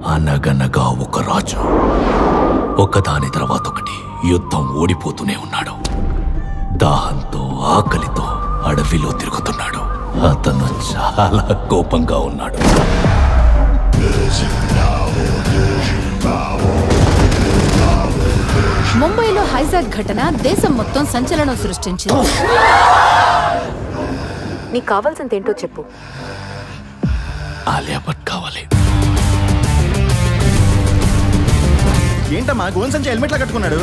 అనగనగా ఒక రాజు ఒకదాని తర్వాత ఒకటి యుద్ధం ఓడిపోతూనే ఉన్నాడు దాహంతో ఆకలితో అడవిలో తిరుగుతున్నాడు అతను చాలా కోపంగా ఉన్నాడు ముంబైలో హైజాక్ ఘటన దేశం మొత్తం సంచలనం సృష్టించింది నీకు కావాల్సింది ఏంటో చెప్పు ఆలియా భట్ కావాలి ఏంటమ్మా గోన్ సంచి హెల్మెట్లా కట్టుకున్నాడు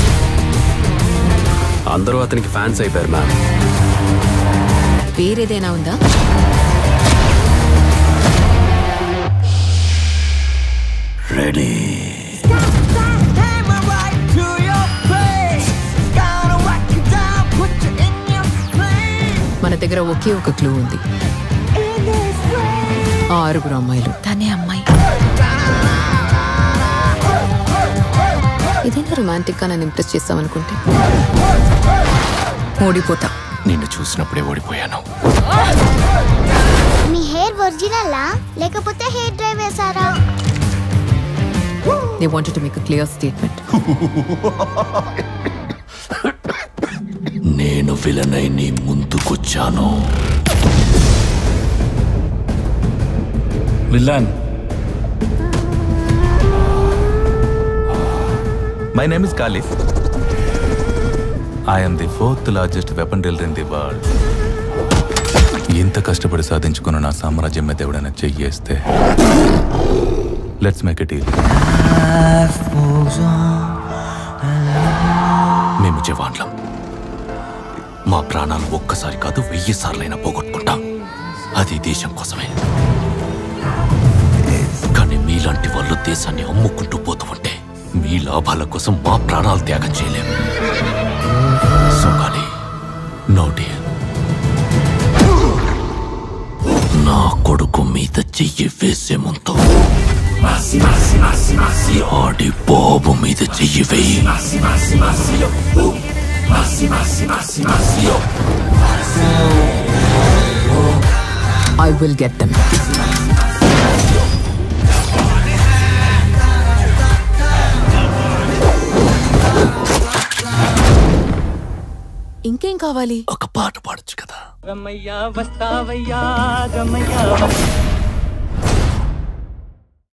అందరూ అతనికి ఫ్యాన్స్ అయిపోయారు మ్యామ్ వేరేదైనా ఉందా రెడీ మన దగ్గర ఒకే ఒక క్లూ ఉంది ఆ ఆరుగురు అమ్మాయిలు తనే అమ్మాయి ఇదేంత రొమాంటిక్ గా నన్ను ఇంప్రెస్ చేస్తామనుకుంటే ఓడిపోతా నిన్ను చూసినప్పుడే ఓడిపోయాను మీ హెయిర్ ఒరిజినలా లేకపోతే హెయిర్ డ్రై వేసారా they wanted to make clear statement నేను విలనై నీ ముందుకొచ్చాను విllain. My name is Khalif. I am the fourth largest weapon dealer in the world. ఇంత కష్టపడి సాధించుకున్న నా సామ్రాజ్యం మీద ఎవడైనా చెయ్యేస్తే లెట్స్ మేక్ ఇట్ డీల్ మేము జవాన్లం మా ప్రాణాలు ఒక్కసారి కాదు వెయ్యి సార్లైనా పోగొట్టుకుంటాం అది దేశం కోసమే కానీ మీలాంటి వాళ్ళు దేశాన్ని అమ్ముకుంటూ పోతూ ఉంటే మీ లాభాల కోసం మా ప్రాణాలు త్యాగం చేయలేం సోకాలి నో డీల్ నా కొడుకు మీద చెయ్యి వేసే ముందు ఆడి బాబు మీద చెయ్యి వేయి ఐ విల్ గెట్ దెమ్ ఇంకేం కావాలి ఒక పాట పాడొచ్చు కదా రమయ్య వస్తావయ్యా రమయ్య